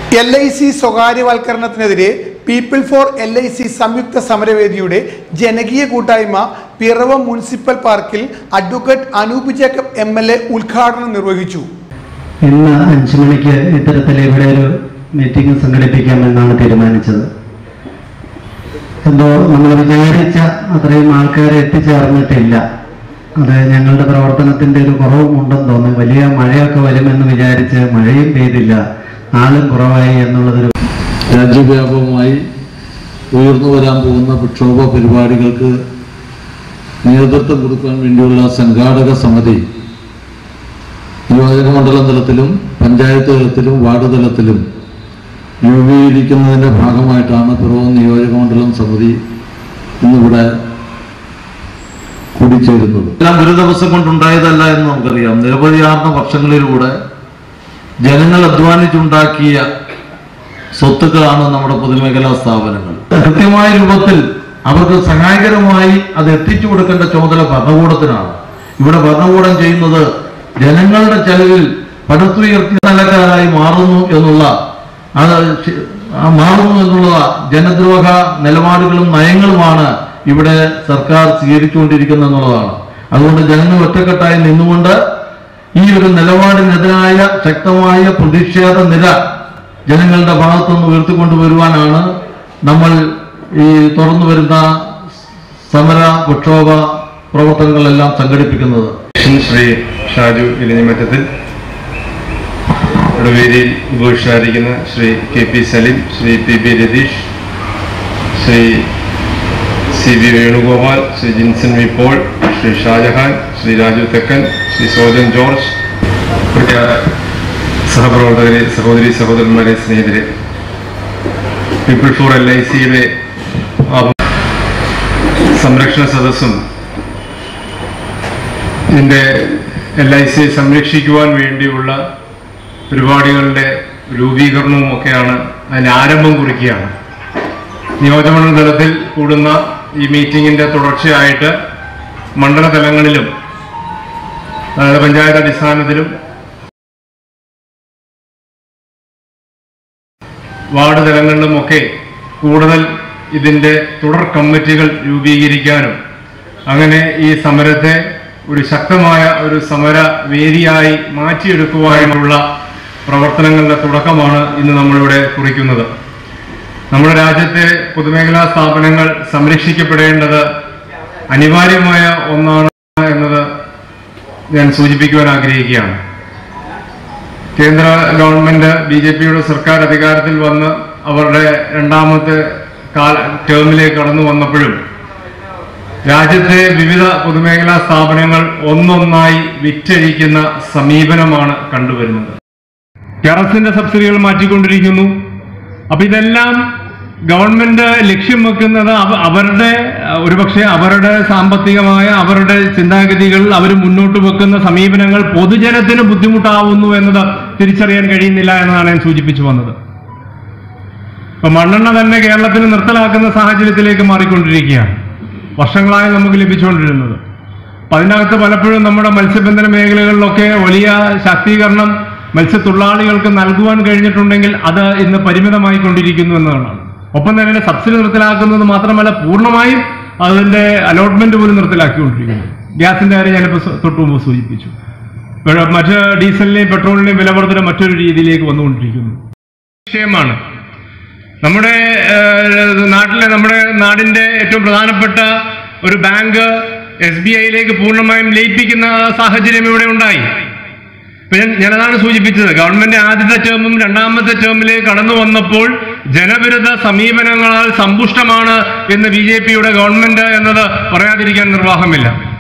L I C സ്വകാര്യവൽക്കരണത്തിനെതിരെ people for L I C സംയുക്ത സമരവേദിയുടെ ജനകീയ കൂട്ടായ്മ പിറവം മുനിസിപ്പൽ പാർക്കിൽ advocate Anoop Jacob M L A ഉദ്ഘാടനം നിർവഹിച്ചു ഇന്ന് അഞ്ചു മണിക്ക് ഇത്തരത്തിൽ ഇവിടെ ഒരു മീറ്റിംഗ് സംഘടിപ്പിക്കാമെന്നാണ് തീരുമാനിച്ചത് എന്തോ നമ്മൾ വിചാരിച്ച അത്രയും ആൾക്കാർ എത്തിച്ചേർന്നിട്ടില്ല അത് ഞങ്ങളുടെ പ്രവർത്തനത്തിന്റെ ഒരു കുറവുമുണ്ടെന്ന് തോന്നുന്നു വലിയ മഴയൊക്കെ വരുമെന്ന് വിചാരിച്ച് മഴയും പെയ്തില്ല ആളും കുറവായി എന്നുള്ളതൊരു രാജ്യവ്യാപകമായി ഉയർന്നു വരാൻ പോകുന്ന പ്രക്ഷോഭ പരിപാടികൾക്ക് നേതൃത്വം കൊടുക്കാൻ വേണ്ടിയുള്ള സംഘാടക സമിതി നിയോജക മണ്ഡലം തലത്തിലും പഞ്ചായത്ത് തലത്തിലും വാർഡ് തലത്തിലും രൂപീകരിക്കുന്നതിൻ്റെ ഭാഗമായിട്ടാണ് പിറവം നിയോജക മണ്ഡലം സമിതി ഇന്നിവിടെ കൂടിച്ചേരുന്നത് എല്ലാം ഒരു ദിവസം കൊണ്ടുണ്ടായതല്ല എന്ന് നമുക്കറിയാം നിരവധിയാർന്ന വർഷങ്ങളിലൂടെ ജനങ്ങൾ അധ്വാനിച്ചുണ്ടാക്കിയ സ്വത്തുക്കളാണ് നമ്മുടെ പൊതുമേഖലാ സ്ഥാപനങ്ങൾ കൃത്യമായ രൂപത്തിൽ അവർക്ക് സഹായകരമായി അത് എത്തിച്ചു കൊടുക്കേണ്ട ചുമതല ഭരണകൂടത്തിനാണ് ഇവിടെ ഭരണകൂടം ചെയ്യുന്നത് ജനങ്ങളുടെ ചെലവിൽ പടുത്തുയർത്തി നിലക്കാരായി മാറുന്നു എന്നുള്ള അത് ശ- ആ മാറുന്നു എന്നുള്ള ജനദ്രോഹ നിലപാടുകളും നയങ്ങളുമാണ് ഇവിടെ സർക്കാർ സ്വീകരിച്ചുകൊണ്ടിരിക്കുന്നത് എന്നുള്ളതാണ് അതുകൊണ്ട് ജനങ്ങൾ ഒറ്റക്കെട്ടായി നിന്നുകൊണ്ട് ഈ ഒരു നിലപാടിനെതിരായ ശക്തമായ പ്രതിഷേധ നില ജനങ്ങളുടെ ഭാഗത്തുനിന്ന് ഉയർത്തിക്കൊണ്ടുവരുവാനാണ് നമ്മൾ ഈ തുറന്നു വരുന്ന സമര പ്രക്ഷോഭ പ്രവർത്തനങ്ങളെല്ലാം സംഘടിപ്പിക്കുന്നത് ശ്രീ ഷാജു ഇലഞ്ഞിമറ്റത്തിൽ ഇവിടെ വേദിയിൽ ഉപവിഷ്ടായിരിക്കുന്ന Shri K P Saleem Shri P B Ratheesh Shri C V Venugopal Shri Jinson V Paul Shri Shajahan Shri Raju Thekkan Shri Sojan George പ്രിയ സഹപ്രവർത്തകരെ സഹോദരി സഹോദരന്മാരെ സ്നേഹിതരെ പീപ്പിൾ ഫോർ എൽ ഐ സിയുടെ സംരക്ഷണ സദസ്സും ഇതിൻ്റെ എൽ ഐ സി സംരക്ഷിക്കുവാൻ വേണ്ടിയുള്ള പരിപാടികളുടെ രൂപീകരണവും ഒക്കെയാണ് അതിന് ആരംഭം കുറിക്കുകയാണ് നിയോജകമണ്ഡല തലത്തിൽ കൂടുന്ന ഈ മീറ്റിംഗിന്റെ തുടർച്ചയായിട്ട് മണ്ഡല തലങ്ങളിലും അതായത് പഞ്ചായത്ത് അടിസ്ഥാനത്തിലും വാർഡ് തലങ്ങളിലുമൊക്കെ കൂടുതൽ ഇതിൻ്റെ തുടർ കമ്മിറ്റികൾ രൂപീകരിക്കാനും അങ്ങനെ ഈ സമരത്തെ ഒരു ശക്തമായ ഒരു സമര വേദിയായി മാറ്റിയെടുക്കുവാനുമുള്ള പ്രവർത്തനങ്ങളുടെ തുടക്കമാണ് ഇന്ന് നമ്മളിവിടെ കുറിക്കുന്നത് നമ്മുടെ രാജ്യത്തെ പൊതുമേഖലാ സ്ഥാപനങ്ങൾ സംരക്ഷിക്കപ്പെടേണ്ടത് അനിവാര്യമായ ഒന്നാണ് എന്നത് ഞാൻ സൂചിപ്പിക്കുവാൻ ആഗ്രഹിക്കുകയാണ് കേന്ദ്ര ഗവൺമെന്റ് ബി ജെ പിയുടെ സർക്കാർ അധികാരത്തിൽ വന്ന് അവരുടെ രണ്ടാമത്തെ കാല ടേമിലേക്ക് കടന്നു വന്നപ്പോഴും രാജ്യത്തെ വിവിധ പൊതുമേഖലാ സ്ഥാപനങ്ങൾ ഒന്നൊന്നായി വിറ്റഴിക്കുന്ന സമീപനമാണ് കണ്ടുവരുന്നത് ടെറസിന്റെ സബ്സിഡികൾ മാറ്റിക്കൊണ്ടിരിക്കുന്നു അപ്പൊ ഇതെല്ലാം ഗവൺമെന്റ് ലക്ഷ്യം വെക്കുന്നത് അവ- അവരുടെ അഹ്, ഒരുപക്ഷെ അവരുടെ സാമ്പത്തികമായ അവരുടെ ചിന്താഗതികൾ അവർ മുന്നോട്ട് വെക്കുന്ന സമീപനങ്ങൾ പൊതുജനത്തിന് ബുദ്ധിമുട്ടാവുന്നു എന്നത് തിരിച്ചറിയാൻ കഴിയുന്നില്ല എന്നതാണ് ഞാൻ സൂചിപ്പിച്ചു വന്നത് ഇപ്പൊ മണ്ണെണ്ണ തന്നെ കേരളത്തിന് നിർത്തലാക്കുന്ന സാഹചര്യത്തിലേക്ക് മാറിക്കൊണ്ടിരിക്കുകയാണ് വർഷങ്ങളായി നമുക്ക് ലഭിച്ചുകൊണ്ടിരുന്നത് അപ്പൊ അതിനകത്ത് പലപ്പോഴും നമ്മുടെ മത്സ്യബന്ധന മേഖലകളിലൊക്കെ വലിയ ശാക്തീകരണം മത്സ്യത്തൊഴിലാളികൾക്ക് നൽകുവാൻ കഴിഞ്ഞിട്ടുണ്ടെങ്കിൽ അത് ഇന്ന് പരിമിതമായി കൊണ്ടിരിക്കുന്നു എന്നതാണ് ഒപ്പം തന്നെ സബ്സിഡി നിർത്തലാക്കുന്നത് മാത്രമല്ല പൂർണ്ണമായും അതിന്റെ അലോട്ട്മെന്റ് പോലും നിർത്തലാക്കിക്കൊണ്ടിരിക്കുന്നു ഗ്യാസിന്റെ കാര്യം ഞാനിപ്പോൾ സു- തൊട്ടു മുമ്പ് സൂചിപ്പിച്ചു ഇപ്പോൾ മറ്റ് ഡീസലിന്റെയും പെട്രോളിന്റെയും വിലവർദ്ധന മറ്റൊരു രീതിയിലേക്ക് വന്നുകൊണ്ടിരിക്കുന്നു വിഷയമാണ് നമ്മുടെ ഏഹ്, നാട്ടിലെ നമ്മുടെ നാടിന്റെ ഏറ്റവും പ്രധാനപ്പെട്ട ഒരു ബാങ്ക് എസ് ബി ഐയിലേക്ക് പൂർണ്ണമായും ലയിപ്പിക്കുന്ന സാഹചര്യം ഇവിടെ ഉണ്ടായി ഇപ്പൊ ഞാൻ ഞാനതാണ് സൂചിപ്പിച്ചത് ഗവൺമെന്റ് ആദ്യത്തെ ടേമും രണ്ടാമത്തെ ടേമിലേക്ക് കടന്നു വന്നപ്പോൾ ജനവിരുദ്ധ സമീപനങ്ങളാൽ സമ്പുഷ്ടമാണ് എന്ന് ബി ജെ പിയുടെ ഗവൺമെന്റ് എന്നത് പറയാതിരിക്കാൻ നിർവാഹമില്ല